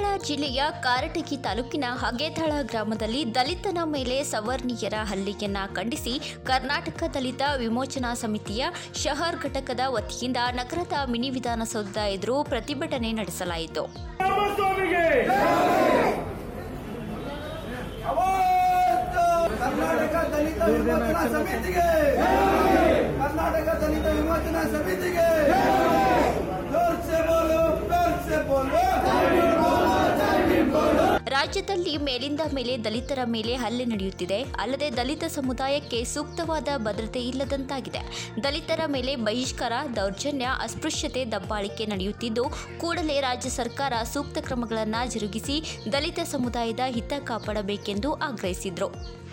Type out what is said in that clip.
ಜಿಲ್ಲೆಯ ಕಾರಟಗಿ ತಾಲೂಕಿನ ಹಗೇತಾಳ ಗ್ರಾಮದಲ್ಲಿ ದಲಿತನ ಮೇಲೆ ಸವರ್ಣೀಯರ ಹಲ್ಲೆಯನ್ನ ಖಂಡಿಸಿ ಕರ್ನಾಟಕ ದಲಿತ ವಿಮೋಚನಾ ಸಮಿತಿಯ ಶಹರ್ ಘಟಕದ ವತಿಯಿಂದ ನಗರದ ಮಿನಿ ವಿಧಾನಸೌಧದ ಎದುರು ಪ್ರತಿಭಟನೆ ನಡೆಸಲಾಯಿತು ರಾಮಸ್ವಾಮಿಗೆ ಅವತ್ತು ಕರ್ನಾಟಕ ದಲಿತ ವಿಮೋಚನಾ ಸಮಿತಿಗೆ ಕರ್ನಾಟಕ ದಲಿತ ವಿಮೋಚನಾ ಸಮಿತಿಗೆ ಜೋರ್ ಸೆ ಬೋಲೋ ಪ್ಯಾರ್ ಸೆ ಬೋಲೋ ರಾಜ್ಯದಲ್ಲಿ ಮೇಲಿಂದ ಮೇಲೆ ದಲಿತರ ಮೇಲೆ ಹಲ್ಲೆ ನಡೆಯುತ್ತಿದೆ ಅಲ್ಲದೆ ದಲಿತ ಸಮುದಾಯಕ್ಕೆ ಸೂಕ್ತವಾದ ಭದ್ರತೆ ಇಲ್ಲದಂತಾಗಿದೆ ದಲಿತರ ಮೇಲೆ ಬಹಿಷ್ಕಾರ ದೌರ್ಜನ್ಯ ಅಸ್ಪೃಶ್ಯತೆ ದಬ್ಬಾಳಿಕೆ ನಡೆಯುತ್ತಿದ್ದು ಕೂಡಲೇ ರಾಜ್ಯ ಸರ್ಕಾರ ಸೂಕ್ತ ಕ್ರಮಗಳನ್ನು ಜರುಗಿಸಿ ದಲಿತ ಸಮುದಾಯದ ಹಿತ ಕಾಪಾಡಬೇಕೆಂದು ಆಗ್ರಹಿಸಿದರು